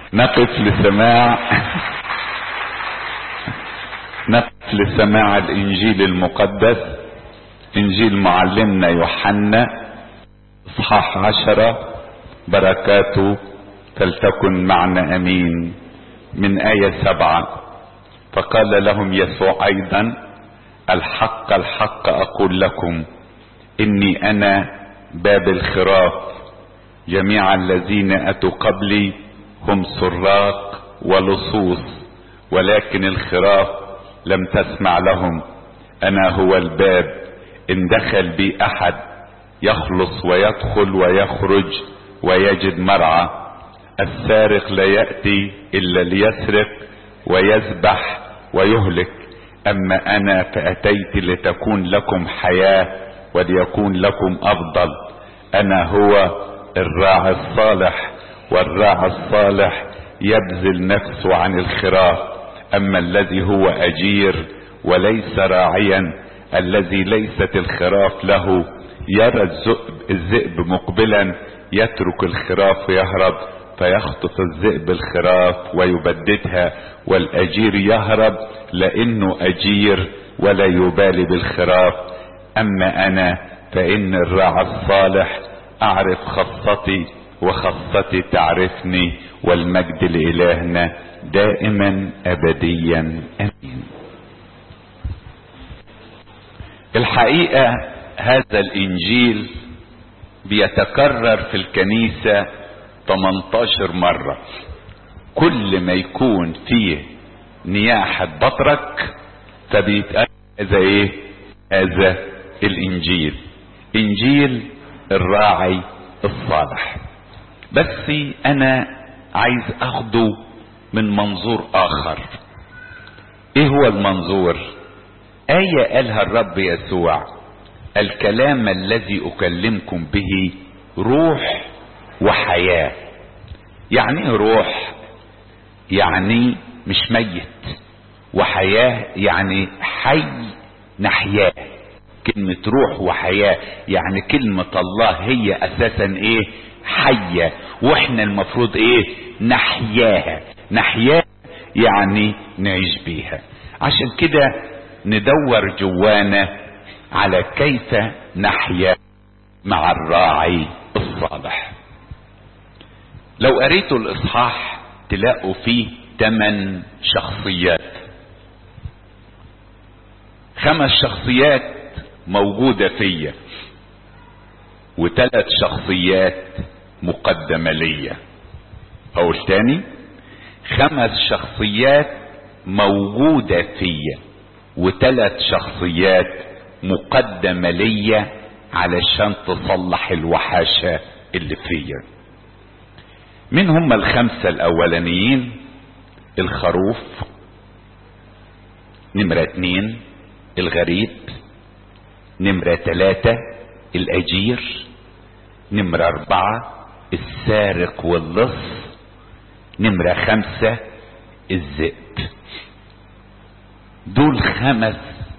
نقف لسماع نقف لسماع الانجيل المقدس انجيل معلمنا يوحنا اصحاح عشرة بركاته فلتكن معنا امين من آية سبعة فقال لهم يسوع ايضا الحق الحق اقول لكم اني انا باب الخراف جميع الذين اتوا قبلي هم سراق ولصوص ولكن الخراف لم تسمع لهم انا هو الباب ان دخل بي احد يخلص ويدخل ويخرج ويجد مرعى السارق لا ياتي الا ليسرق ويذبح ويهلك اما انا فاتيت لتكون لكم حياه وليكون لكم افضل انا هو الراعي الصالح والراعي الصالح يبذل نفسه عن الخراف اما الذي هو اجير وليس راعيا الذي ليست الخراف له يرى الذئب, الذئب مقبلا يترك الخراف ويهرب فيخطف الذئب الخراف ويبددها والاجير يهرب لانه اجير ولا يبالي بالخراف اما انا فان الراعي الصالح اعرف خاصتي وخاصتي تعرفني والمجد لالهنا دائما ابديا امين الحقيقه هذا الانجيل بيتكرر في الكنيسه 18 مره كل ما يكون فيه نياحه بطرك فبيتقال هذا ايه هذا الانجيل انجيل الراعي الصالح بس انا عايز اخده من منظور اخر ايه هو المنظور ايه قالها الرب يسوع الكلام الذي اكلمكم به روح وحياه يعني ايه روح يعني مش ميت وحياه يعني حي نحياه كلمة روح وحياة يعني كلمة الله هي اساسا ايه حية واحنا المفروض ايه نحياها نحياها يعني نعيش بيها عشان كده ندور جوانا على كيف نحيا مع الراعي الصالح لو قريتوا الاصحاح تلاقوا فيه ثمان شخصيات خمس شخصيات موجودة فيا وثلاث شخصيات مقدمة ليا اقول تاني خمس شخصيات موجودة فيا وثلاث شخصيات مقدمة ليا علشان تصلح الوحاشة اللي فيا من هم الخمسة الاولانيين الخروف نمرة اتنين الغريب نمرة ثلاثة الأجير نمرة أربعة السارق واللص نمرة خمسة الذئب دول خمس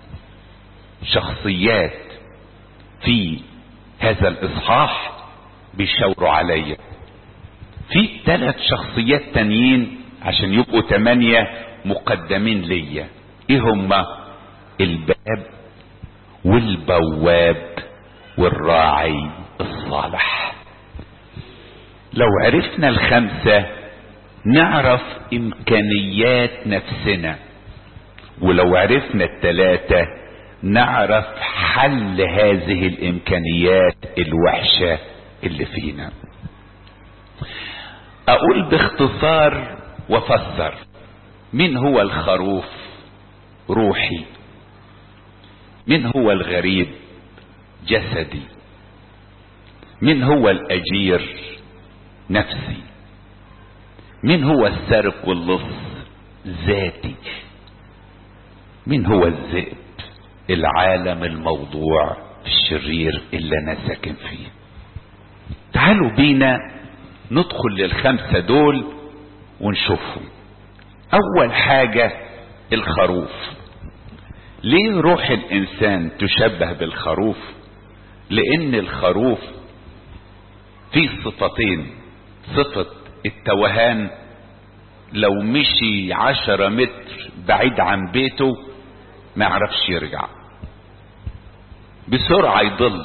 شخصيات في هذا الإصحاح بيشاوروا عليا في ثلاث شخصيات تانيين عشان يبقوا تمانية مقدمين ليا ايه هما الباب والبواب والراعي الصالح لو عرفنا الخمسة نعرف امكانيات نفسنا ولو عرفنا التلاتة نعرف حل هذه الامكانيات الوحشة اللي فينا اقول باختصار وفسر من هو الخروف روحي من هو الغريب جسدي من هو الاجير نفسي من هو السارق واللص ذاتي من هو الذئب العالم الموضوع الشرير اللي انا ساكن فيه تعالوا بينا ندخل للخمسة دول ونشوفهم اول حاجة الخروف ليه روح الانسان تشبه بالخروف لان الخروف فيه صفتين صفة التوهان لو مشي عشرة متر بعيد عن بيته ما يعرفش يرجع بسرعة يضل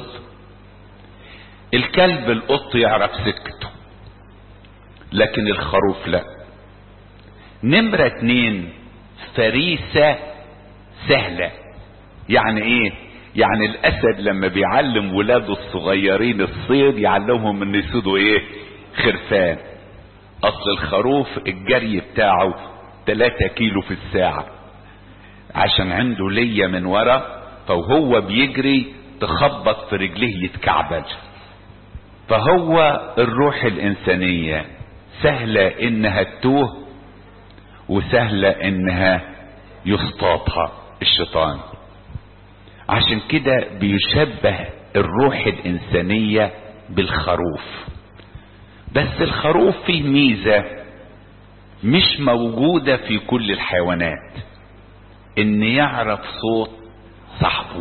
الكلب القط يعرف سكته لكن الخروف لا نمرة اتنين فريسة سهلة يعني ايه يعني الاسد لما بيعلم ولاده الصغيرين الصيد يعلمهم ان يصيدوا ايه خرفان اصل الخروف الجري بتاعه 3 كيلو في الساعة عشان عنده لية من ورا فهو بيجري تخبط في رجليه يتكعبل فهو الروح الانسانية سهلة انها تتوه وسهلة انها يصطادها الشيطان عشان كده بيشبه الروح الانسانية بالخروف بس الخروف فيه ميزة مش موجودة في كل الحيوانات ان يعرف صوت صاحبه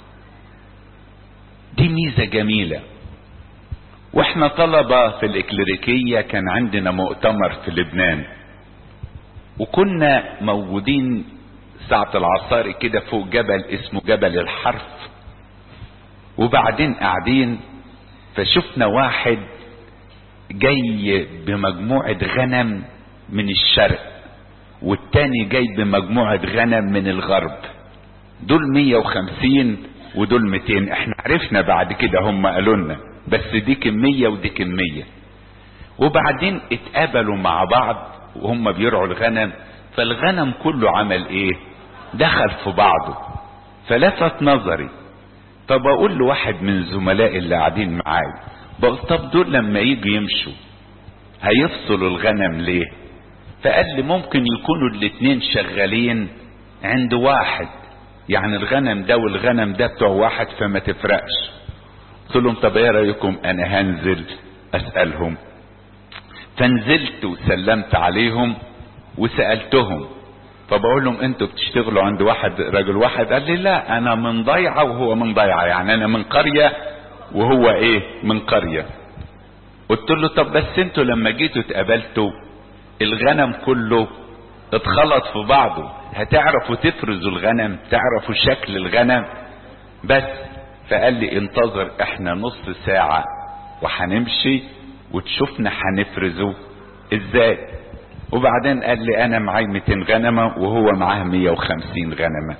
دي ميزة جميلة واحنا طلبة في الاكليريكية كان عندنا مؤتمر في لبنان وكنا موجودين ساعة العصاري كده فوق جبل اسمه جبل الحرف وبعدين قاعدين فشفنا واحد جاي بمجموعة غنم من الشرق والتاني جاي بمجموعة غنم من الغرب دول 150 ودول 200 احنا عرفنا بعد كده هم قالوا لنا بس دي كمية ودي كمية وبعدين اتقابلوا مع بعض وهم بيرعوا الغنم فالغنم كله عمل ايه دخل في بعضه فلفت نظري فبقول لواحد من زملائي اللي قاعدين معايا بقول طب دول لما يجوا يمشوا هيفصلوا الغنم ليه فقال لي ممكن يكونوا الاتنين شغالين عند واحد يعني الغنم ده والغنم ده بتوع واحد فما تفرقش قلت لهم طب ايه رايكم انا هنزل اسالهم فنزلت وسلمت عليهم وسالتهم فبقول لهم انتوا بتشتغلوا عند واحد راجل واحد قال لي لا انا من ضيعه وهو من ضيعه يعني انا من قريه وهو ايه من قريه قلت له طب بس انتوا لما جيتوا اتقابلتوا الغنم كله اتخلط في بعضه هتعرفوا تفرزوا الغنم تعرفوا شكل الغنم بس فقال لي انتظر احنا نص ساعة وهنمشي وتشوفنا هنفرزه ازاي وبعدين قال لي انا معاي 200 غنمة وهو معاه 150 غنمة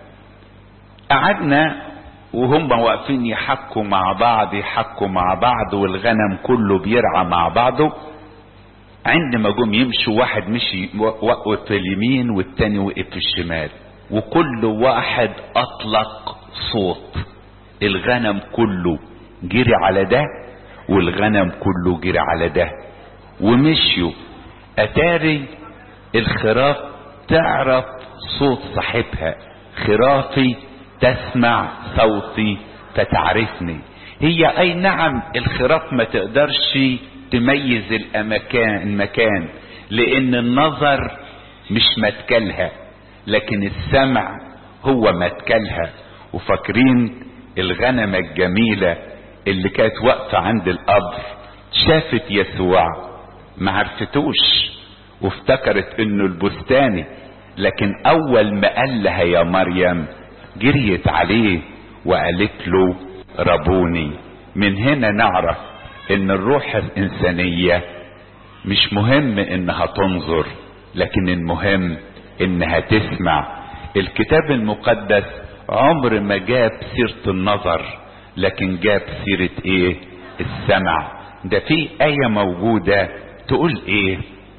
قعدنا وهم واقفين يحكوا مع بعض يحكوا مع بعض والغنم كله بيرعى مع بعضه عندما جم يمشوا واحد مشي وقف في اليمين والتاني وقف في الشمال وكل واحد اطلق صوت الغنم كله جري على ده والغنم كله جري على ده ومشيوا اتاري الخراف تعرف صوت صاحبها خرافي تسمع صوتي فتعرفني هي اي نعم الخراف ما تقدرش تميز الاماكن المكان لان النظر مش متكلها لكن السمع هو متكلها وفاكرين الغنمة الجميلة اللي كانت واقفة عند القبر شافت يسوع ما عرفتوش وافتكرت انه البستاني لكن اول ما قال لها يا مريم جريت عليه وقالت له ربوني من هنا نعرف ان الروح الانسانية مش مهم انها تنظر لكن المهم انها تسمع الكتاب المقدس عمر ما جاب سيرة النظر لكن جاب سيرة ايه السمع ده في آية موجودة تقول ايه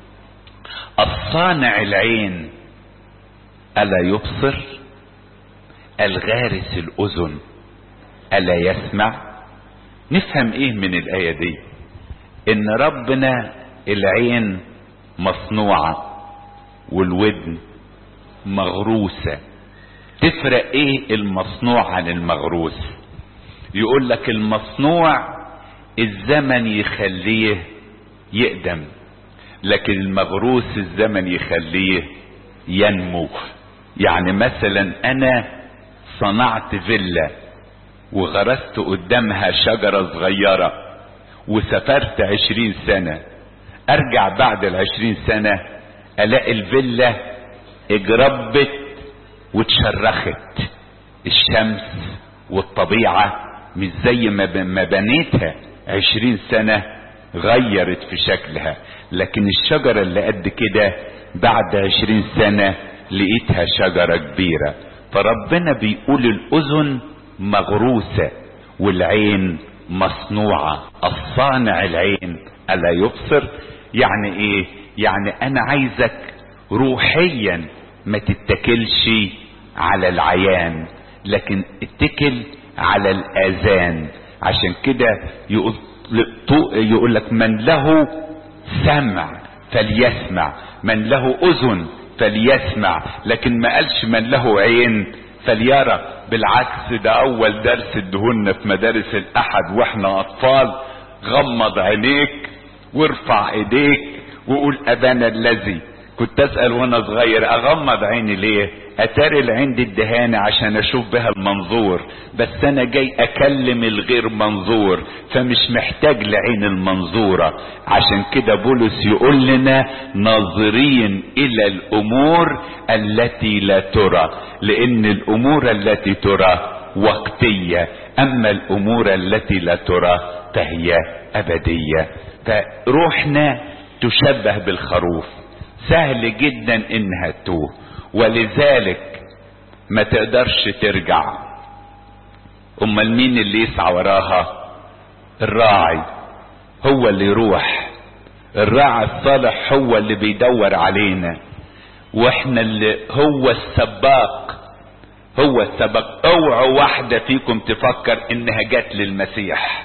الصانع العين ألا يبصر الغارس الأذن ألا يسمع نفهم ايه من الآية دي ان ربنا العين مصنوعة والودن مغروسة تفرق ايه المصنوع عن المغروس يقول لك المصنوع الزمن يخليه يقدم لكن المغروس الزمن يخليه ينمو يعني مثلا انا صنعت فيلا وغرست قدامها شجرة صغيرة وسافرت عشرين سنة ارجع بعد العشرين سنة الاقي الفيلا اجربت واتشرخت الشمس والطبيعة مش زي ما ما بنيتها عشرين سنة غيرت في شكلها لكن الشجرة اللي قد كده بعد عشرين سنة لقيتها شجرة كبيرة فربنا بيقول الاذن مغروسة والعين مصنوعة الصانع العين الا يبصر يعني ايه يعني انا عايزك روحيا ما تتكلش على العيان لكن اتكل على الاذان عشان كده يقول يقول لك من له سمع فليسمع من له اذن فليسمع لكن ما قالش من له عين فليرى بالعكس ده اول درس ادهولنا في مدارس الاحد واحنا اطفال غمض عينيك وارفع ايديك وقول ابانا الذي كنت اسال وانا صغير اغمض عيني ليه اتاري العين دي الدهانة عشان اشوف بها المنظور بس انا جاي اكلم الغير منظور فمش محتاج لعين المنظورة عشان كده بولس يقول لنا ناظرين الى الامور التي لا ترى لان الامور التي ترى وقتية اما الامور التي لا ترى فهي ابدية فروحنا تشبه بالخروف سهل جدا انها تتوه ولذلك ما تقدرش ترجع امال مين اللي يسعى وراها الراعي هو اللي يروح الراعي الصالح هو اللي بيدور علينا واحنا اللي هو السباق هو السباق اوعوا واحدة فيكم تفكر انها جت للمسيح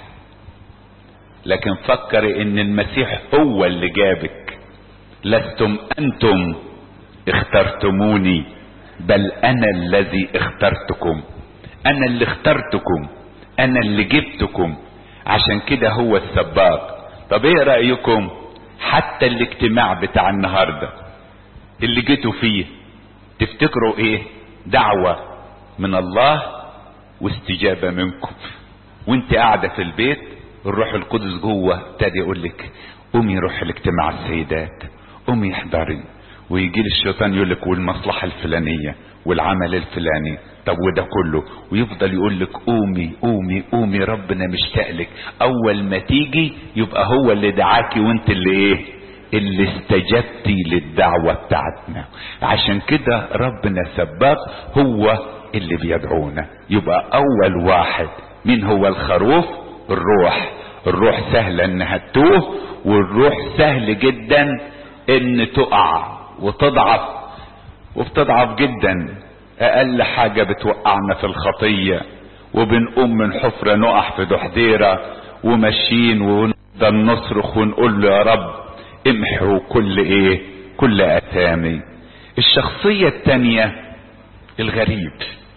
لكن فكر ان المسيح هو اللي جابك لستم انتم اخترتموني بل انا الذي اخترتكم انا اللي اخترتكم انا اللي جبتكم عشان كده هو السباق طب ايه رأيكم حتى الاجتماع بتاع النهاردة اللي جيتوا فيه تفتكروا ايه دعوة من الله واستجابة منكم وانت قاعدة في البيت الروح القدس جوه ابتدى يقول لك قومي روح الاجتماع السيدات قومي احضري ويجي لي الشيطان يقول لك والمصلحه الفلانيه والعمل الفلاني طب وده كله ويفضل يقول لك قومي قومي قومي ربنا مشتاق لك اول ما تيجي يبقى هو اللي دعاكي وانت اللي ايه اللي استجبتي للدعوة بتاعتنا عشان كده ربنا سباق هو اللي بيدعونا يبقى اول واحد مين هو الخروف الروح الروح سهلة انها تتوه والروح سهل جدا ان تقع وتضعف وبتضعف جدا اقل حاجة بتوقعنا في الخطية وبنقوم من حفرة نقع في دحديرة وماشيين ونفضل نصرخ ونقول له يا رب امحو كل ايه كل اثامي الشخصية التانية الغريب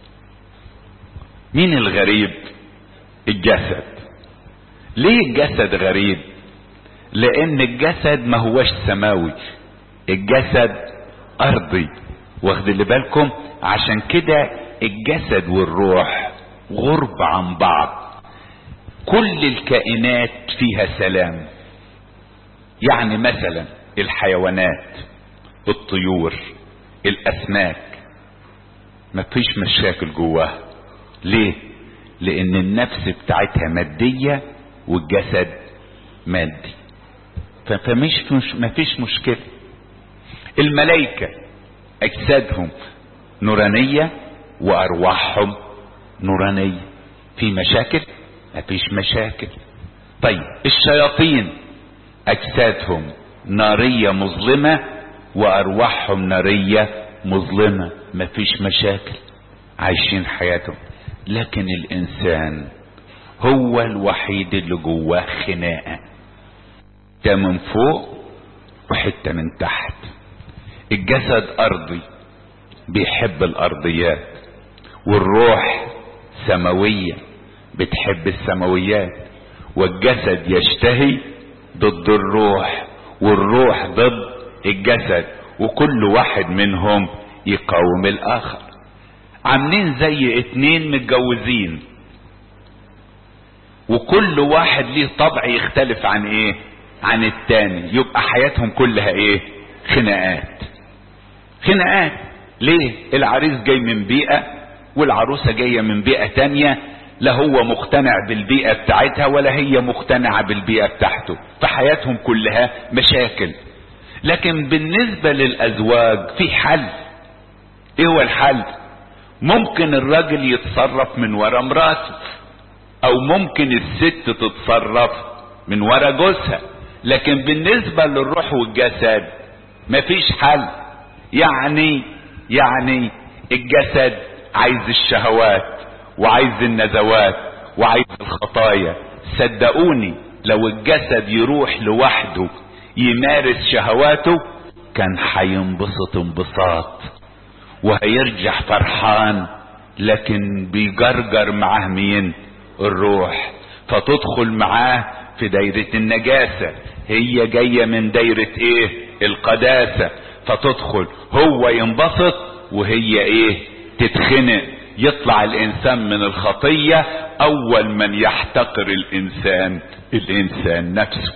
مين الغريب الجسد ليه الجسد غريب لان الجسد ما هوش سماوي الجسد ارضي واخد اللي بالكم عشان كده الجسد والروح غرب عن بعض كل الكائنات فيها سلام يعني مثلا الحيوانات الطيور الاسماك مفيش مشاكل جواها ليه لان النفس بتاعتها مادية والجسد مادي فمش مش مفيش مشكلة الملائكة اجسادهم نورانية وارواحهم نورانية في مشاكل مفيش مشاكل طيب الشياطين اجسادهم نارية مظلمة وارواحهم نارية مظلمة مفيش مشاكل عايشين حياتهم لكن الانسان هو الوحيد اللي جواه خناقة ده من فوق وحتة من تحت الجسد ارضي بيحب الارضيات والروح سماوية بتحب السماويات والجسد يشتهي ضد الروح والروح ضد الجسد وكل واحد منهم يقاوم الاخر عاملين زي اتنين متجوزين وكل واحد ليه طبع يختلف عن ايه عن التاني يبقى حياتهم كلها ايه خناقات خناقات ليه العريس جاي من بيئة والعروسة جاية من بيئة تانية لا هو مقتنع بالبيئة بتاعتها ولا هي مقتنعة بالبيئة بتاعته فحياتهم كلها مشاكل لكن بالنسبة للأزواج في حل ايه هو الحل ممكن الراجل يتصرف من ورا مراته او ممكن الست تتصرف من ورا جوزها لكن بالنسبة للروح والجسد مفيش حل يعني يعني الجسد عايز الشهوات وعايز النزوات وعايز الخطايا صدقوني لو الجسد يروح لوحده يمارس شهواته كان هينبسط انبساط وهيرجع فرحان لكن بيجرجر معاه مين الروح فتدخل معاه في دايرة النجاسة هي جاية من دايرة ايه القداسة فتدخل هو ينبسط وهي ايه تتخنق يطلع الانسان من الخطية اول من يحتقر الانسان الانسان نفسه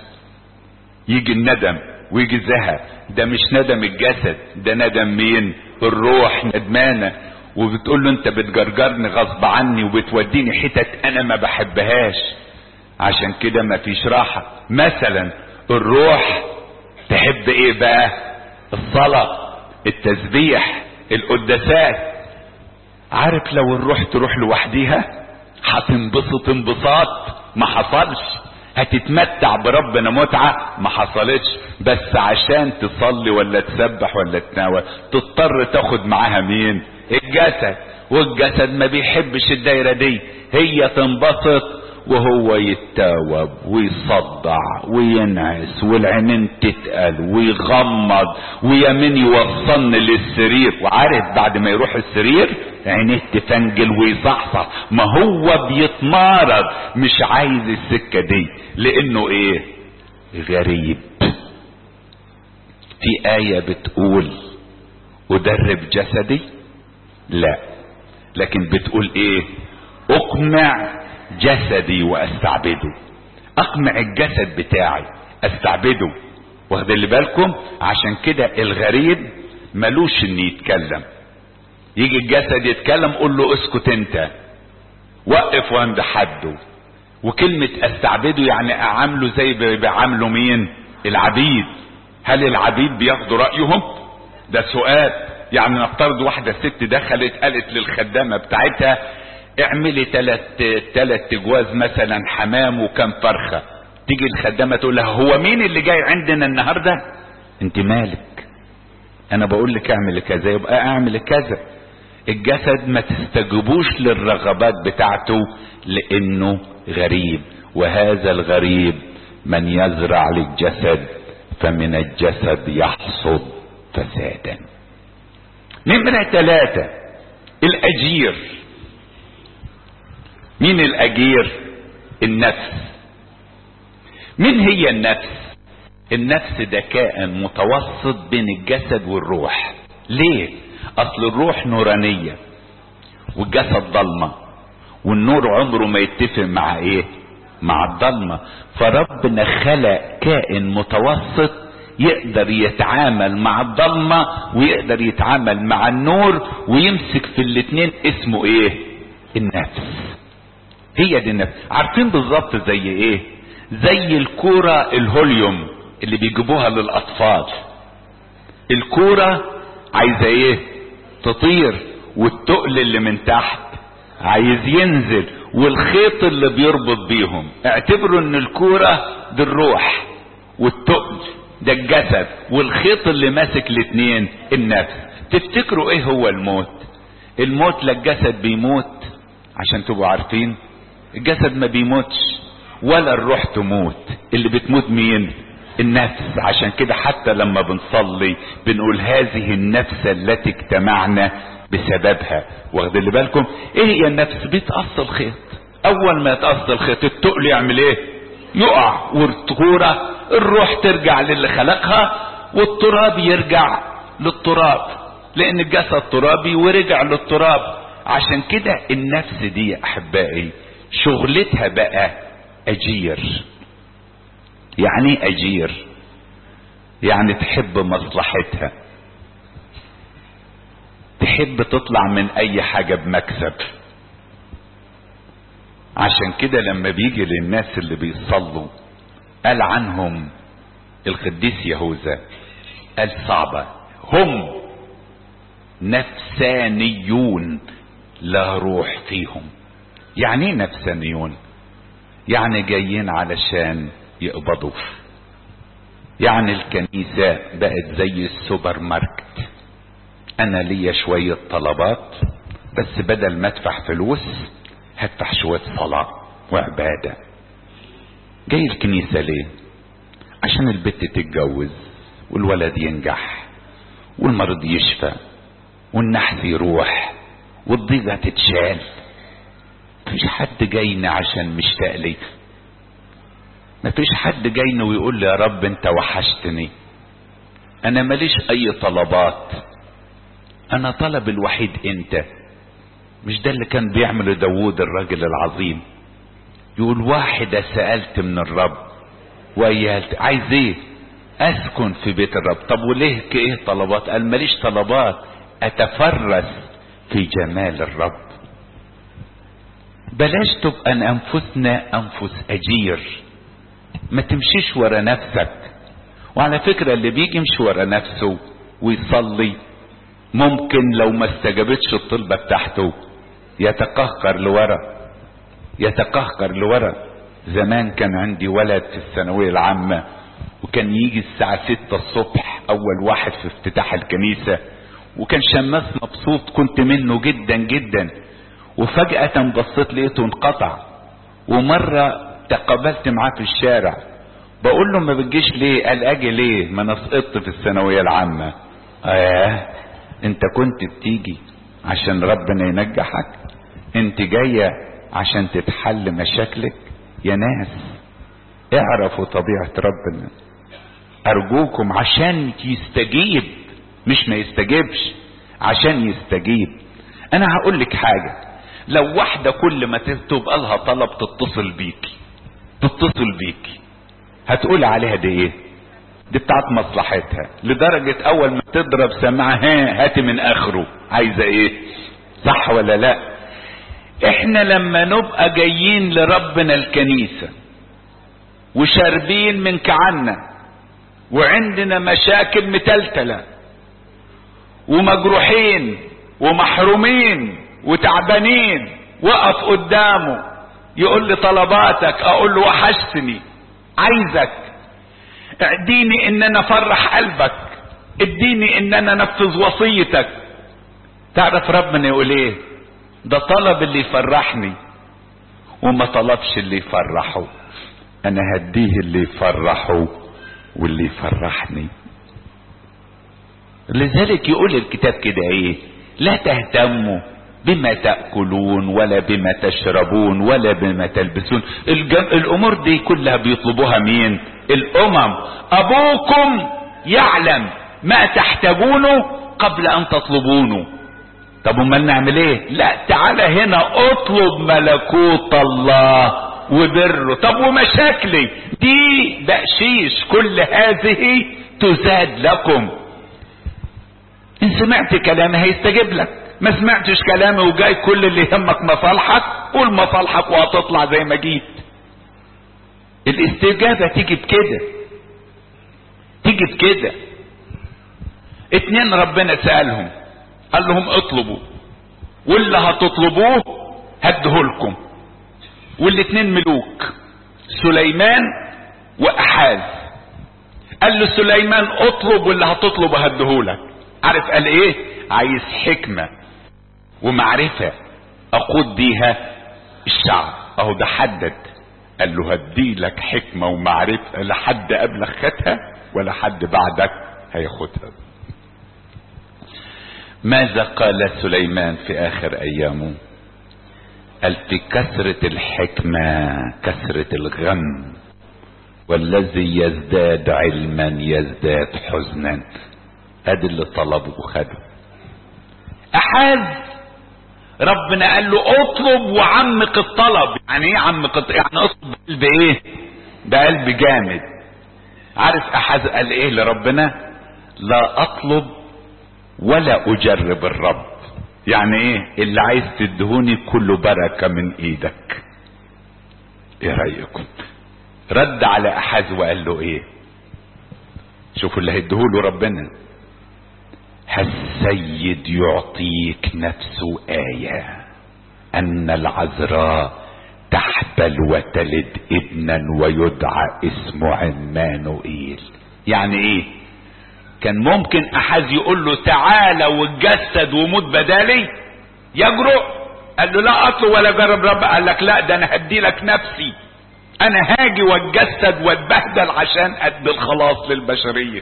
يجي الندم ويجي الزهق ده مش ندم الجسد ده ندم مين الروح ندمانة وبتقول له انت بتجرجرني غصب عني وبتوديني حتت انا ما بحبهاش عشان كده ما فيش راحة مثلا الروح تحب ايه بقى الصلاة التسبيح القداسات عارف لو الروح تروح لوحديها هتنبسط انبساط ما حصلش هتتمتع بربنا متعة ما حصلتش بس عشان تصلي ولا تسبح ولا تناول تضطر تاخد معاها مين الجسد والجسد ما بيحبش الدايرة دي هي تنبسط وهو يتاوب ويصدع وينعس والعينين تتقل ويغمض ويمين يوصلني للسرير وعارف بعد ما يروح السرير عينيه تفنجل ويصحصح ما هو بيتمارض مش عايز السكة دي لانه ايه غريب في آية بتقول أدرب جسدي لا لكن بتقول ايه اقمع جسدي واستعبده اقمع الجسد بتاعي استعبده واخد اللي بالكم عشان كده الغريب ملوش ان يتكلم يجي الجسد يتكلم قول له اسكت انت وقف عند حده وكلمة استعبده يعني اعامله زي بيعاملوا مين العبيد هل العبيد بياخدوا رأيهم ده سؤال يعني نفترض واحدة ست دخلت قالت للخدامة بتاعتها اعملي تلات تلات جواز مثلا حمام وكم فرخة تيجي الخدامة تقول لها هو مين اللي جاي عندنا النهاردة انت مالك انا بقول لك اعمل كذا يبقى اعمل كذا الجسد ما تستجيبوش للرغبات بتاعته لانه غريب وهذا الغريب من يزرع للجسد فمن الجسد يحصد فسادا نمرة ثلاثة الأجير مين الأجير النفس مين هي النفس النفس ده كائن متوسط بين الجسد والروح ليه اصل الروح نورانية والجسد ضلمة والنور عمره ما يتفق مع ايه مع الضلمة فربنا خلق كائن متوسط يقدر يتعامل مع الضلمة ويقدر يتعامل مع النور ويمسك في الاتنين اسمه ايه النفس هي دي النفس عارفين بالظبط زي ايه زي الكورة الهوليوم اللي بيجيبوها للاطفال الكورة عايزة ايه تطير والتقل اللي من تحت عايز ينزل والخيط اللي بيربط بيهم اعتبروا ان الكورة دي الروح والتقل ده الجسد والخيط اللي ماسك الاتنين النفس تفتكروا ايه هو الموت الموت لا الجسد بيموت عشان تبقوا عارفين الجسد ما بيموتش ولا الروح تموت اللي بتموت مين النفس عشان كده حتى لما بنصلي بنقول هذه النفس التي اجتمعنا بسببها واخد اللي بالكم ايه هي النفس بيتقص الخيط اول ما يتقص الخيط التقل يعمل ايه يقع والطهورة الروح ترجع للي خلقها والتراب يرجع للتراب لان الجسد ترابي ورجع للتراب عشان كده النفس دي يا احبائي شغلتها بقى اجير يعني اجير يعني تحب مصلحتها تحب تطلع من اي حاجة بمكسب عشان كده لما بيجي للناس اللي بيصلوا قال عنهم القديس يهوذا قال صعبة هم نفسانيون لا روح فيهم يعني ايه نفسانيون يعني جايين علشان يقبضوا يعني الكنيسة بقت زي السوبر ماركت انا ليا شوية طلبات بس بدل ما ادفع فلوس هدفع شوية صلاة وعبادة جاي الكنيسة ليه عشان البت تتجوز والولد ينجح والمرض يشفى والنحس يروح والضيقة تتشال مفيش حد جاينا عشان مشتاق لي مفيش حد جاينا ويقول لي يا رب انت وحشتني انا ماليش اي طلبات انا طلب الوحيد انت مش ده اللي كان بيعمله داوود الراجل العظيم يقول واحدة سألت من الرب وإياه عايز ايه اسكن في بيت الرب طب وليه ايه طلبات قال ماليش طلبات اتفرس في جمال الرب بلاش تبقى انفسنا انفس اجير ما تمشيش ورا نفسك وعلى فكرة اللي بيجي يمشي ورا نفسه ويصلي ممكن لو ما استجابتش الطلبة بتاعته يتقهقر لورا يتقهقر لورا زمان كان عندي ولد في الثانوية العامة وكان يجي الساعة ستة الصبح أول واحد في افتتاح الكنيسة وكان شماس مبسوط كنت منه جدا جدا وفجأة بصيت لقيته انقطع ومرة تقابلت معاه في الشارع بقول له ما بتجيش ليه قال اجي ليه ما انا سقطت في الثانوية العامة اه انت كنت بتيجي عشان ربنا ينجحك انت جاية عشان تتحل مشاكلك يا ناس اعرفوا طبيعة ربنا ارجوكم عشان يستجيب مش ما يستجيبش عشان يستجيب انا هقول لك حاجة لو واحدة كل ما تبقى لها طلب تتصل بيكي تتصل بيكي هتقول عليها دي ايه دي بتاعت مصلحتها لدرجة اول ما تضرب سماعها هاتي من اخره عايزة ايه صح ولا لا احنا لما نبقى جايين لربنا الكنيسة وشاربين من كعنا وعندنا مشاكل متلتلة ومجروحين ومحرومين وتعبانين وقف قدامه يقول لي طلباتك اقول له وحشتني عايزك اديني ان انا افرح قلبك اديني ان انا انفذ وصيتك تعرف ربنا يقول ايه ده طلب اللي يفرحني وما طلبش اللي يفرحه انا هديه اللي يفرحه واللي يفرحني لذلك يقول الكتاب كده ايه لا تهتموا بما تأكلون ولا بما تشربون ولا بما تلبسون الجم... الامور دي كلها بيطلبوها مين الامم ابوكم يعلم ما تحتاجونه قبل ان تطلبونه طب امال نعمل ايه لا تعالى هنا اطلب ملكوت الله وبره طب ومشاكلي دي بقشيش كل هذه تزاد لكم ان سمعت كلامي هيستجيب لك ما سمعتش كلامي وجاي كل اللي يهمك مصالحك قول مصالحك وهتطلع زي ما جيت الاستجابة تيجي بكده تيجي بكده اتنين ربنا سألهم قال لهم اطلبوا واللي هتطلبوه هديهولكم والاتنين ملوك سليمان واحاز قال له سليمان اطلب واللي هتطلبه هديهولك عارف قال ايه عايز حكمة ومعرفة اقود بيها الشعب اهو ده حدد قال له هدي لك حكمة ومعرفة لا حد قبلك خدها ولا حد بعدك هياخدها ماذا قال سليمان في اخر ايامه قال في كثرة الحكمة كثرة الغم والذي يزداد علما يزداد حزنا ادي اللي طلبه وخده احاز ربنا قال له اطلب وعمق الطلب يعني ايه عمق يعني اطلب بقلب ايه بقلب جامد عارف احاز قال ايه لربنا لا اطلب ولا اجرب الرب يعني ايه اللي عايز تدهوني كله بركة من ايدك ايه رأيكم رد على احاز وقال له ايه شوفوا اللي هيديهوله ربنا السيد يعطيك نفسه آية أن العذراء تحبل وتلد ابنا ويدعى اسمه عمانوئيل يعني ايه كان ممكن احد يقول له تعالى واتجسد وموت بدالي يجرؤ قال له لا اطلب ولا جرب رب قال لك لا ده انا هدي لك نفسي انا هاجي واتجسد واتبهدل عشان ادي الخلاص للبشريه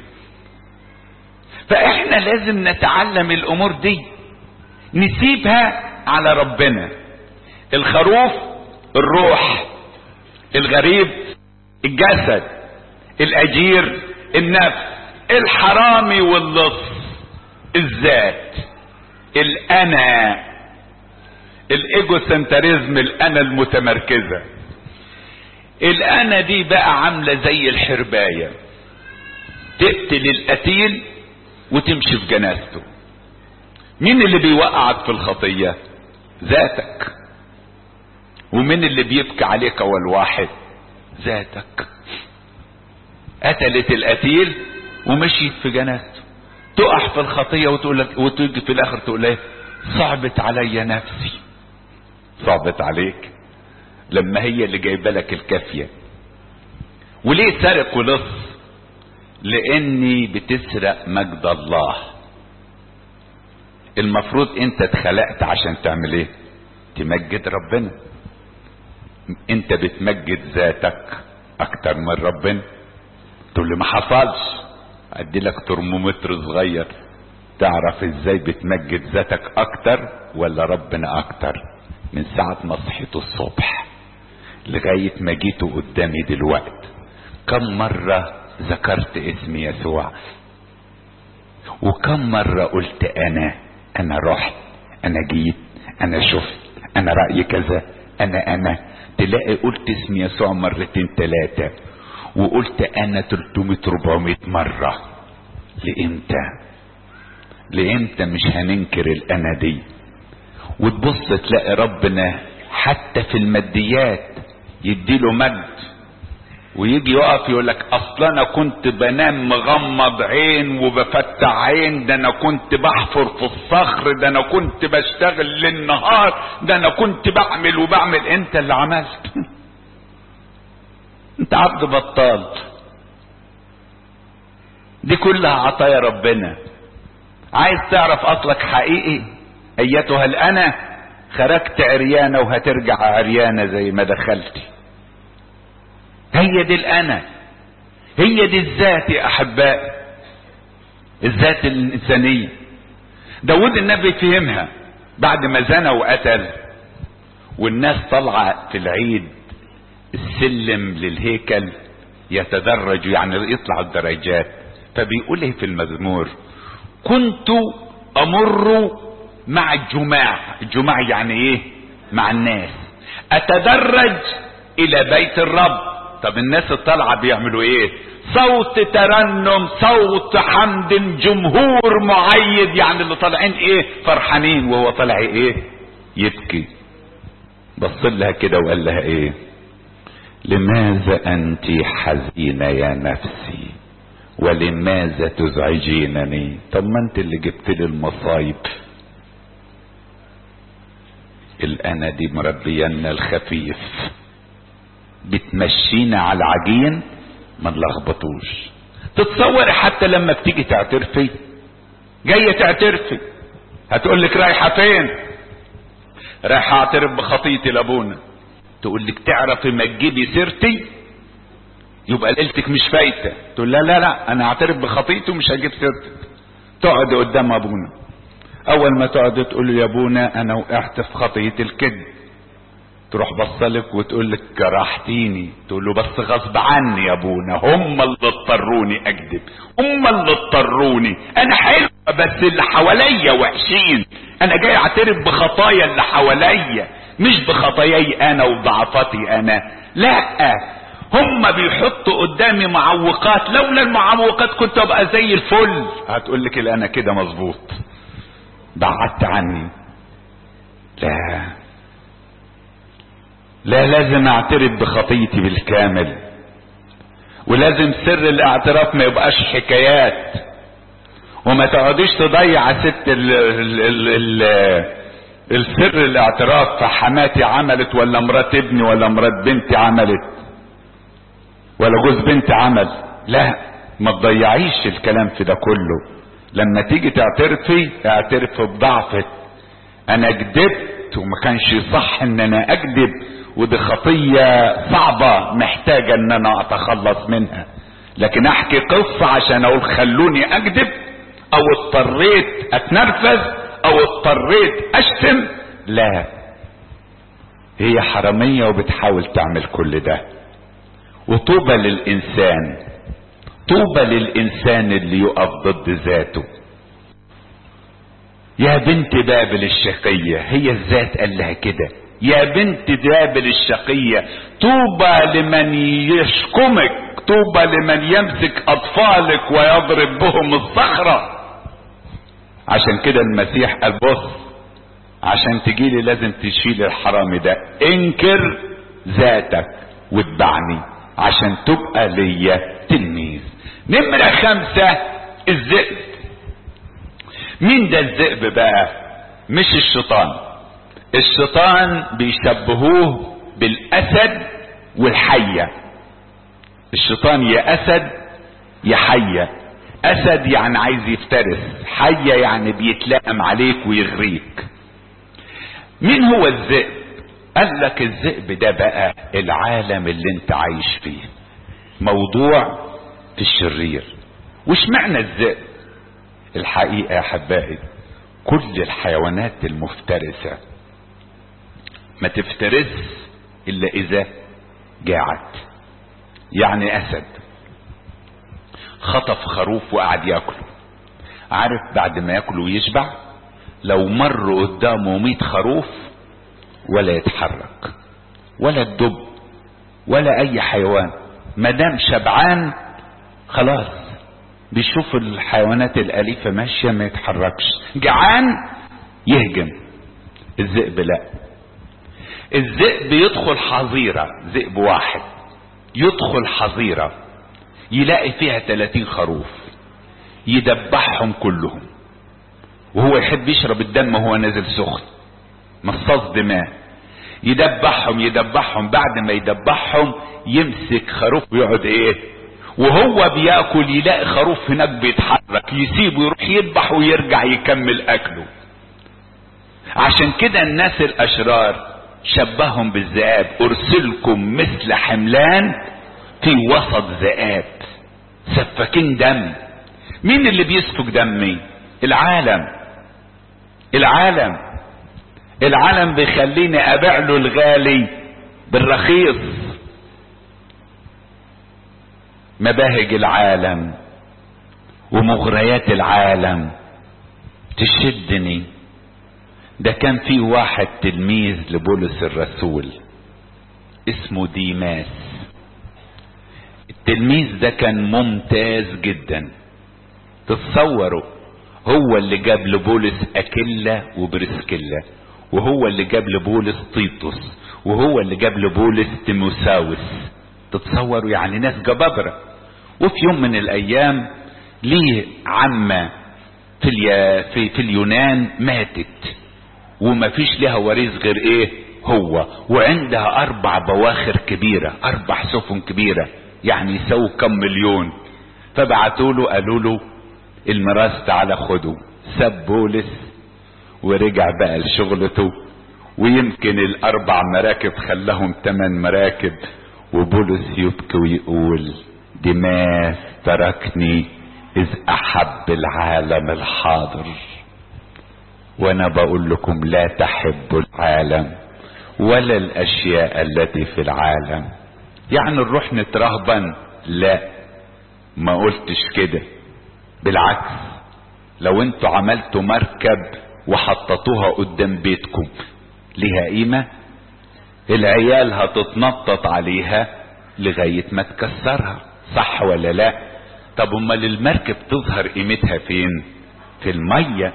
فاحنا لازم نتعلم الامور دي نسيبها على ربنا الخروف الروح الغريب الجسد الاجير النفس الحرامي واللص الذات الانا الايجو سنتريزم الانا المتمركزه الانا دي بقى عامله زي الحربايه تقتل القتيل وتمشي في جنازته مين اللي بيوقعك في الخطيه ذاتك ومين اللي بيبكي عليك اول واحد ذاتك قتلت القتيل ومشيت في جنازته تقع في الخطيه وتقول لك وتيجي في الاخر تقول ايه صعبت عليا نفسي صعبت عليك لما هي اللي جايبه لك الكافيه وليه سرق ولص لاني بتسرق مجد الله المفروض انت اتخلقت عشان تعمل ايه تمجد ربنا انت بتمجد ذاتك اكتر من ربنا تقول لي ما حصلش ادي لك ترمومتر صغير تعرف ازاي بتمجد ذاتك اكتر ولا ربنا اكتر من ساعة ما صحيت الصبح لغاية ما جيتوا قدامي دلوقت كم مرة ذكرت اسم يسوع وكم مرة قلت انا انا رحت انا جيت انا شفت انا رأيي كذا انا انا تلاقي قلت اسم يسوع مرتين ثلاثة وقلت انا 300 400 مرة لامتى لامتى مش هننكر الانا دي وتبص تلاقي ربنا حتى في الماديات يديله مجد ويجي يقف يقول لك اصل انا كنت بنام مغمض عين وبفتح عين ده انا كنت بحفر في الصخر ده انا كنت بشتغل للنهار ده انا كنت بعمل وبعمل انت اللي عملت انت عبد بطال دي كلها عطايا ربنا عايز تعرف اصلك حقيقي ايتها الانا خرجت عريانة وهترجع عريانة زي ما دخلتي هي دي الانا هي دي الذات يا احبائي الذات الانسانية داود النبي فهمها بعد ما زنى وقتل والناس طالعة في العيد السلم للهيكل يتدرج يعني يطلع الدرجات فبيقول ايه في المزمور كنت امر مع الجماع الجماع يعني ايه مع الناس اتدرج الى بيت الرب طب الناس الطالعه بيعملوا ايه صوت ترنم صوت حمد جمهور معيد يعني اللي طالعين ايه فرحانين وهو طالع ايه يبكي بص لها كده وقال لها ايه لماذا انت حزينة يا نفسي ولماذا تزعجينني طب ما انت اللي جبت لي المصايب الانا دي مربينا الخفيف بتمشينا على العجين ما نلخبطوش تتصور حتى لما بتيجي تعترفي جايه تعترفي هتقول لك رايحه فين رايحه اعترف بخطيتي لابونا تقول لك تعرفي ما تجيبي سيرتي يبقى ليلتك مش فايته تقول لا لا لا انا اعترف بخطيتي ومش هجيب سيرتك تقعد قدام ابونا اول ما تقعد تقول له يا ابونا انا وقعت في خطيه الكذب تروح بصلك وتقول لك جرحتيني تقول له بس غصب عني يا ابونا هم اللي اضطروني اكذب هم اللي اضطروني انا حلو بس اللي حواليا وحشين انا جاي اعترف بخطايا اللي حواليا مش بخطاياي انا وضعفاتي انا لا هم بيحطوا قدامي معوقات لولا المعوقات كنت ابقى زي الفل هتقول لك انا كده مظبوط بعدت عني لا لا لازم اعترف بخطيتي بالكامل ولازم سر الاعتراف ما يبقاش حكايات وما تقعديش تضيع ست ال ال ال ال السر الاعتراف فحماتي عملت ولا مرات ابني ولا مرات بنتي عملت ولا جوز بنتي عمل لا ما تضيعيش الكلام في ده كله لما تيجي تعترفي اعترفي بضعفك انا كدبت وما كانش صح ان انا اكذب ودي خطية صعبة محتاجة ان انا اتخلص منها لكن احكي قصة عشان اقول خلوني اكذب او اضطريت اتنرفز او اضطريت اشتم لا هي حرامية وبتحاول تعمل كل ده وطوبى للانسان طوبى للانسان اللي يقف ضد ذاته يا بنت بابل الشقية هي الذات قال لها كده يا بنت بابل الشقية طوبى لمن يشكمك طوبى لمن يمسك اطفالك ويضرب بهم الصخرة عشان كده المسيح قال بص عشان تجيلي لازم تشيل الحرام ده انكر ذاتك واتبعني عشان تبقى ليا تلميذ نمرة خمسة الذئب مين ده الذئب بقى مش الشيطان الشيطان بيشبهوه بالاسد والحية الشيطان يا اسد يا حية اسد يعني عايز يفترس حية يعني بيتلائم عليك ويغريك مين هو الذئب قال لك الذئب ده بقى العالم اللي انت عايش فيه موضوع في الشرير وش معنى الذئب الحقيقة يا حبائي كل الحيوانات المفترسة ما تفترس الا اذا جاعت يعني اسد خطف خروف وقعد ياكله عارف بعد ما ياكله ويشبع لو مر قدامه مئة خروف ولا يتحرك ولا الدب ولا اي حيوان مدام شبعان خلاص بيشوف الحيوانات الاليفة ماشية ما يتحركش جعان يهجم الذئب لا الذئب يدخل حظيرة ذئب واحد يدخل حظيرة يلاقي فيها 30 خروف يدبحهم كلهم وهو يحب يشرب الدم وهو نازل سخن مصاص دماء يدبحهم يدبحهم بعد ما يدبحهم يمسك خروف ويقعد ايه وهو بياكل يلاقي خروف هناك بيتحرك يسيبه يروح يذبح ويرجع يكمل اكله عشان كده الناس الاشرار شبههم بالذئاب ارسلكم مثل حملان في وسط ذئاب سفاكين دم مين اللي بيسفك دمي العالم العالم العالم بيخليني ابيع له الغالي بالرخيص مباهج العالم ومغريات العالم تشدني ده كان في واحد تلميذ لبولس الرسول اسمه ديماس التلميذ ده كان ممتاز جدا تتصوروا هو اللي جاب لبولس اكيلا وبرسكيلا وهو اللي جاب لبولس تيتوس وهو اللي جاب لبولس تيموساوس تتصوروا يعني ناس جبابره وفي يوم من الايام ليه عمه في, اليا في, في اليونان ماتت وما فيش لها وريث غير ايه هو وعندها اربع بواخر كبيرة اربع سفن كبيرة يعني يسووا كم مليون فبعتوا له قالوا له الميراث تعالى خده ساب بولس ورجع بقى لشغلته ويمكن الاربع مراكب خلاهم ثمان مراكب وبولس يبكي ويقول دماس تركني اذ احب العالم الحاضر وانا بقول لكم لا تحبوا العالم ولا الاشياء التي في العالم يعني نروح نترهبن لا ما قلتش كده بالعكس لو انتوا عملتوا مركب وحطيتوها قدام بيتكم ليها قيمة العيال هتتنطط عليها لغاية ما تكسرها صح ولا لا طب امال المركب تظهر قيمتها فين في المية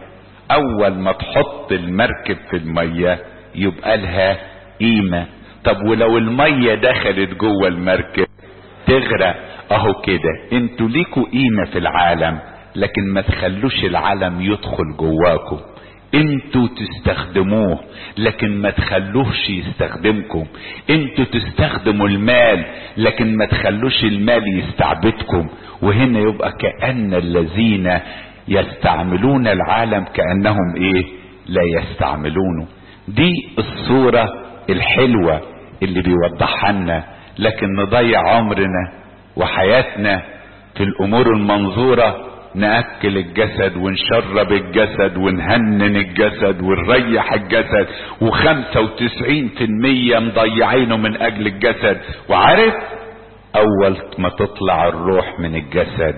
اول ما تحط المركب في المية يبقى لها قيمة طب ولو المية دخلت جوه المركب تغرق اهو كده انتوا ليكوا قيمة في العالم لكن ما تخلوش العالم يدخل جواكم انتوا تستخدموه لكن ما تخلوهش يستخدمكم انتوا تستخدموا المال لكن ما تخلوش المال يستعبدكم وهنا يبقى كأن الذين يستعملون العالم كأنهم ايه لا يستعملونه دي الصورة الحلوة اللي بيوضحها لنا لكن نضيع عمرنا وحياتنا في الامور المنظوره ناكل الجسد ونشرب الجسد ونهنن الجسد ونريح الجسد وخمسة وتسعين في المية مضيعينه من اجل الجسد وعارف اول ما تطلع الروح من الجسد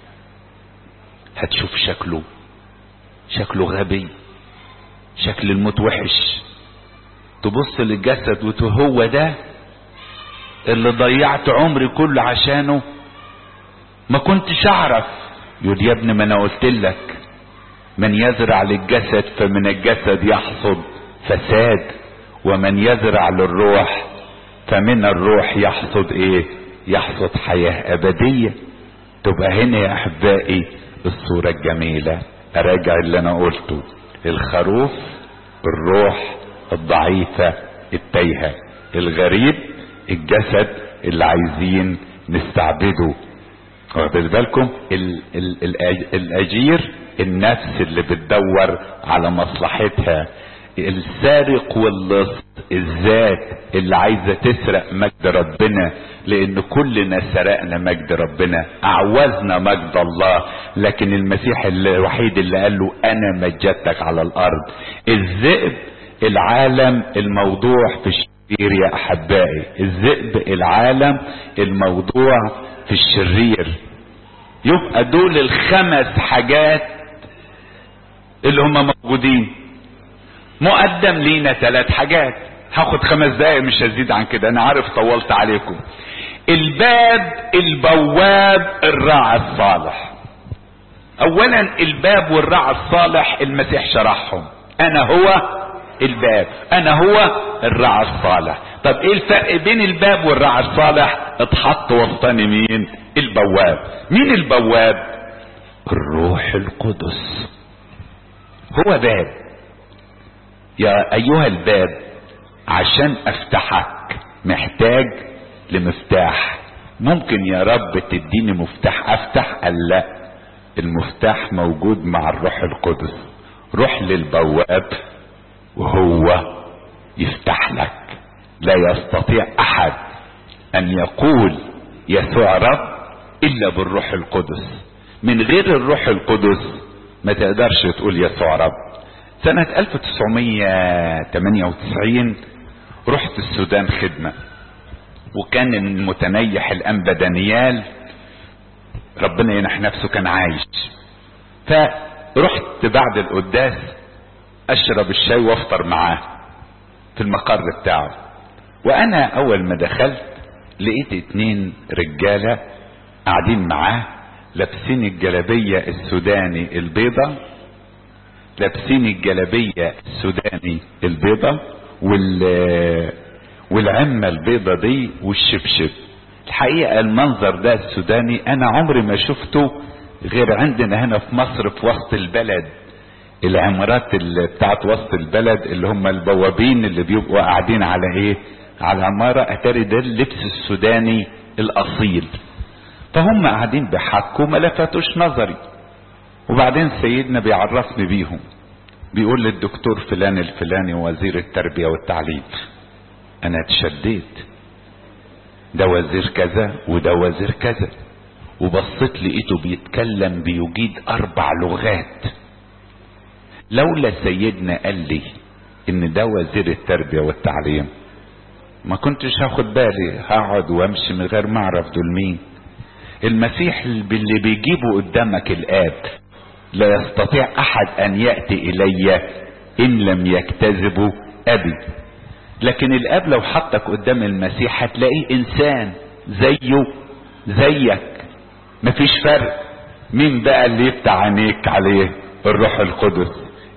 هتشوف شكله شكله غبي شكل الموت وحش تبص للجسد وهو ده اللي ضيعت عمري كله عشانه ما كنتش اعرف يقول يا ابني ما انا قلت لك من يزرع للجسد فمن الجسد يحصد فساد ومن يزرع للروح فمن الروح يحصد ايه يحصد حياة ابدية تبقى هنا يا احبائي الصورة الجميلة اراجع اللي انا قلته الخروف الروح الضعيفة التايهة الغريب الجسد اللي عايزين نستعبده واخدين بالكم ال ال ال الاجير النفس اللي بتدور على مصلحتها السارق واللص الذات اللي عايزة تسرق مجد ربنا لان كلنا سرقنا مجد ربنا اعوزنا مجد الله لكن المسيح الوحيد اللي قال له انا مجدتك على الارض الذئب العالم الموضوع في الشرير يا احبائي الذئب العالم الموضوع في الشرير يبقى دول الخمس حاجات اللي هم موجودين مقدم لينا ثلاث حاجات هاخد خمس دقايق مش هزيد عن كده انا عارف طولت عليكم الباب البواب الراعي الصالح اولا الباب والراعي الصالح المسيح شرحهم انا هو الباب انا هو الراعي الصالح طب ايه الفرق بين الباب والراعي الصالح اتحط وسطاني مين البواب مين البواب الروح القدس هو باب يا ايها الباب عشان افتحك محتاج لمفتاح ممكن يا رب تديني مفتاح افتح قال لا المفتاح موجود مع الروح القدس روح للبواب وهو يفتح لك لا يستطيع احد ان يقول يسوع رب الا بالروح القدس من غير الروح القدس ما تقدرش تقول يسوع رب سنة 1998 رحت السودان خدمة وكان المتنيح الانبا دانيال ربنا ينح نفسه كان عايش فرحت بعد القداس اشرب الشاي وافطر معاه في المقر بتاعه وانا اول ما دخلت لقيت اتنين رجالة قاعدين معاه لابسين الجلابية السوداني البيضة لابسين الجلابية السوداني البيضة وال والعمة البيضة دي والشبشب الحقيقة المنظر ده السوداني انا عمري ما شفته غير عندنا هنا في مصر في وسط البلد العمارات اللي بتاعت وسط البلد اللي هم البوابين اللي بيبقوا قاعدين على ايه على عمارة اتاري ده اللبس السوداني الاصيل فهم قاعدين بيحكوا ما لفتوش نظري وبعدين سيدنا بيعرفني بيهم بيقول للدكتور فلان الفلاني وزير التربية والتعليم انا اتشديت ده وزير كذا وده وزير كذا وبصيت لقيته بيتكلم بيجيد اربع لغات لولا سيدنا قال لي ان ده وزير التربية والتعليم ما كنتش هاخد بالي هقعد وامشي من غير ما اعرف دول مين المسيح اللي بيجيبه قدامك الاب لا يستطيع احد ان ياتي الي ان لم يجتذبه ابي لكن الاب لو حطك قدام المسيح هتلاقيه انسان زيه زيك مفيش فرق مين بقى اللي يفتح عينيك عليه الروح القدس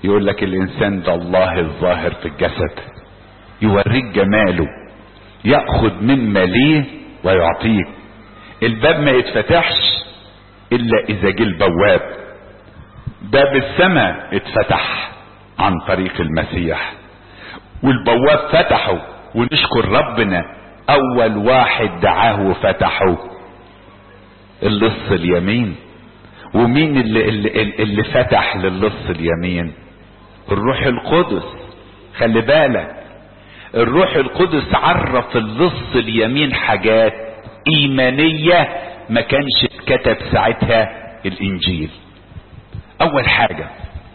يقول لك الانسان ده الله الظاهر في الجسد يوريك جماله ياخذ مما ليه ويعطيك الباب ما يتفتحش الا اذا جه البواب باب السماء اتفتح عن طريق المسيح والبواب فتحه ونشكر ربنا اول واحد دعاه وفتحه اللص اليمين ومين اللي, اللي, اللي فتح للص اليمين الروح القدس خلي بالك الروح القدس عرف اللص اليمين حاجات ايمانية ما كانش اتكتب ساعتها الانجيل اول حاجة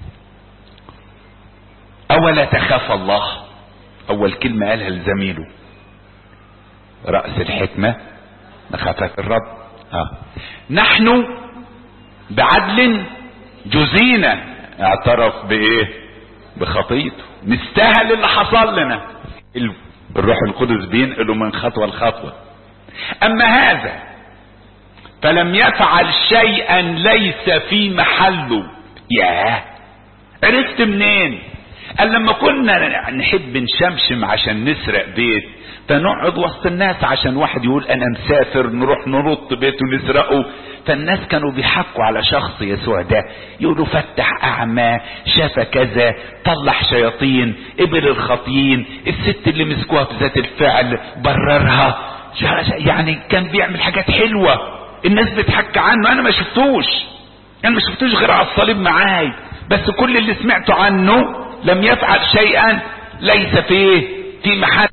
اولا تخاف الله اول كلمة قالها لزميله رأس الحكمة مخافة الرب آه. نحن بعدل جزينا اعترف بايه بخطيته نستاهل اللي حصل لنا الروح القدس بينقله من خطوة لخطوة اما هذا فلم يفعل شيئا ليس في محله ياه عرفت منين قال لما كنا نحب نشمشم عشان نسرق بيت فنقعد وسط الناس عشان واحد يقول انا مسافر نروح نرط بيته نسرقه فالناس كانوا بيحكوا على شخص يسوع ده يقولوا فتح اعمى شاف كذا طلع شياطين قبل الخاطيين الست اللي مسكوها في ذات الفعل بررها يعني كان بيعمل حاجات حلوة الناس بتحكي عنه انا ما شفتوش انا ما شفتوش غير على الصليب معاي بس كل اللي سمعته عنه لم يفعل شيئا ليس فيه في محله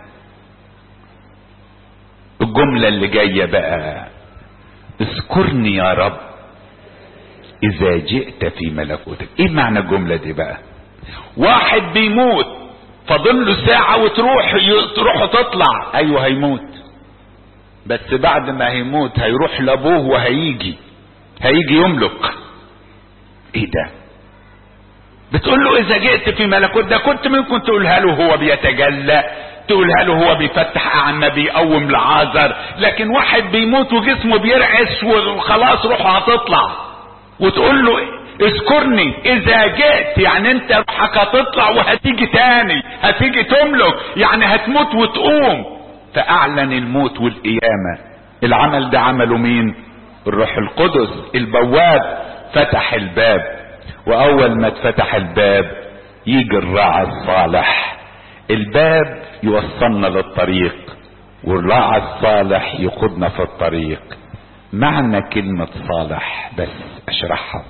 الجملة اللي جاية بقى اذكرني يا رب اذا جئت في ملكوتك ايه معنى الجملة دي بقى واحد بيموت فاضل له ساعة وتروح تروح وتطلع ايوه هيموت بس بعد ما هيموت هيروح لابوه وهيجي هيجي يملك ايه ده بتقول له اذا جئت في ملكوت ده كنت ممكن تقولها له هو بيتجلى تقولها له هو بيفتح اعمى بيقوم لعازر لكن واحد بيموت وجسمه بيرعس وخلاص روحه هتطلع وتقول له اذكرني اذا جئت يعني انت روحك هتطلع وهتيجي تاني هتيجي تملك يعني هتموت وتقوم فاعلن الموت والقيامة العمل ده عمله مين الروح القدس البواب فتح الباب واول ما اتفتح الباب يجي الراعي الصالح الباب يوصلنا للطريق والراعي الصالح يقودنا في الطريق معنى كلمة صالح بس اشرحها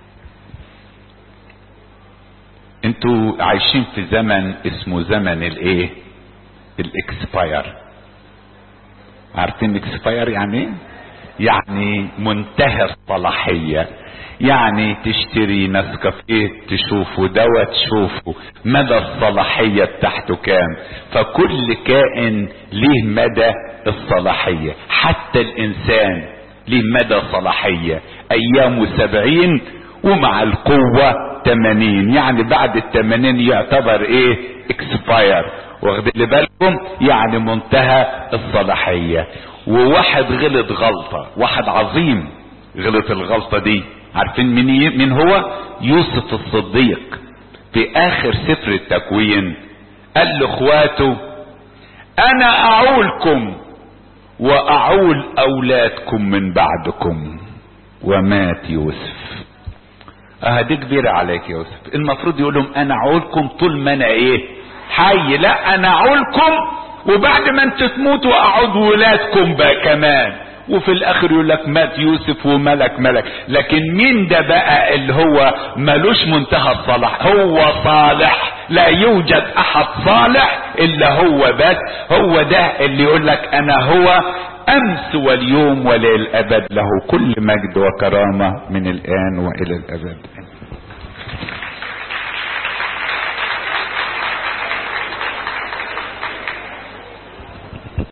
انتوا عايشين في زمن اسمه زمن الايه الاكسباير عارفين اكسباير يعني ايه يعني منتهى الصلاحية يعني تشتري نسكافيه تشوفه دواء تشوفه مدى الصلاحية بتاعته كام فكل كائن ليه مدى الصلاحية حتى الانسان ليه مدى صلاحية ايامه سبعين ومع القوة تمانين يعني بعد التمانين يعتبر ايه اكسباير واخدين بالكم يعني منتهى الصلاحية وواحد غلط غلطة واحد عظيم غلط الغلطة دي عارفين مين مين هو يوسف الصديق في اخر سفر التكوين قال لاخواته انا اعولكم واعول اولادكم من بعدكم ومات يوسف اه دي كبيرة عليك يا يوسف المفروض يقول لهم انا اعولكم طول ما انا ايه حي لا انا اعولكم وبعد ما انتوا تموتوا اعود ولادكم بقى كمان وفي الاخر يقول لك مات يوسف وملك ملك لكن مين ده بقى اللي هو ملوش منتهى الصلاح هو صالح لا يوجد احد صالح الا هو بس هو ده اللي يقول لك انا هو امس واليوم وللابد له كل مجد وكرامه من الان والى الابد